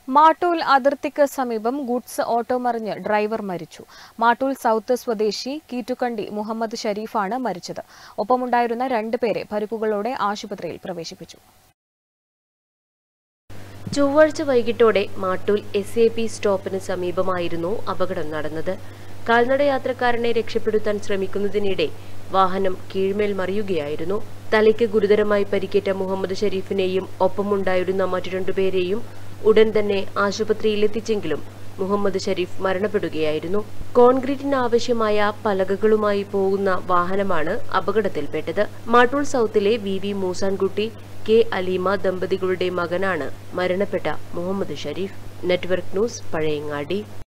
മാട്ടൂൽ അതിർത്തിക്ക് സമീപം goods auto മറിഞ്ഞ് ഡ്രൈവർ മരിച്ചു മാട്ടൂൽ സൗത്ത് സ്വദേശി കീറ്റുകണ്ടി മുഹമ്മദ് ഷരീഫാണ് മരിച്ചത് ഒപ്പമുണ്ടായിരുന്ന രണ്ടുപേരെ പരിക്കുകളോടെ ആശുപത്രിയിൽ പ്രവേശിപ്പിച്ചു ചൊവ്വാഴ്ച വൈകിട്ടോടെ മാട്ടൂൽ എസ് എ പി സ്റ്റോപ്പിന് സമീപമായിരുന്നു അപകടം നടന്നത് കാൽനട യാത്രക്കാരനെ രക്ഷപ്പെടുത്താൻ ശ്രമിക്കുന്നതിനിടെ വാഹനം കീഴ്മേൽ മറിയുകയായിരുന്നു തലയ്ക്ക് ഗുരുതരമായി പരിക്കേറ്റ മുഹമ്മദ് ഷരീഫിനെയും ഒപ്പമുണ്ടായിരുന്ന മറ്റു രണ്ടുപേരെയും ഉടൻ തന്നെ ആശുപത്രിയിലെത്തിച്ചെങ്കിലും മുഹമ്മദ് ഷരീഫ് മരണപ്പെടുകയായിരുന്നു കോൺക്രീറ്റിന് ആവശ്യമായ പലകകളുമായി പോകുന്ന വാഹനമാണ് അപകടത്തിൽപ്പെട്ടത് മാട്ടൂൾ സൗത്തിലെ V V Moosankutty K Aleema ദമ്പതികളുടെ മകനാണ് മരണപ്പെട്ട മുഹമ്മദ് ഷരീഫ് നെറ്റ്വർക്ക് ന്യൂസ് പഴയങ്ങാടി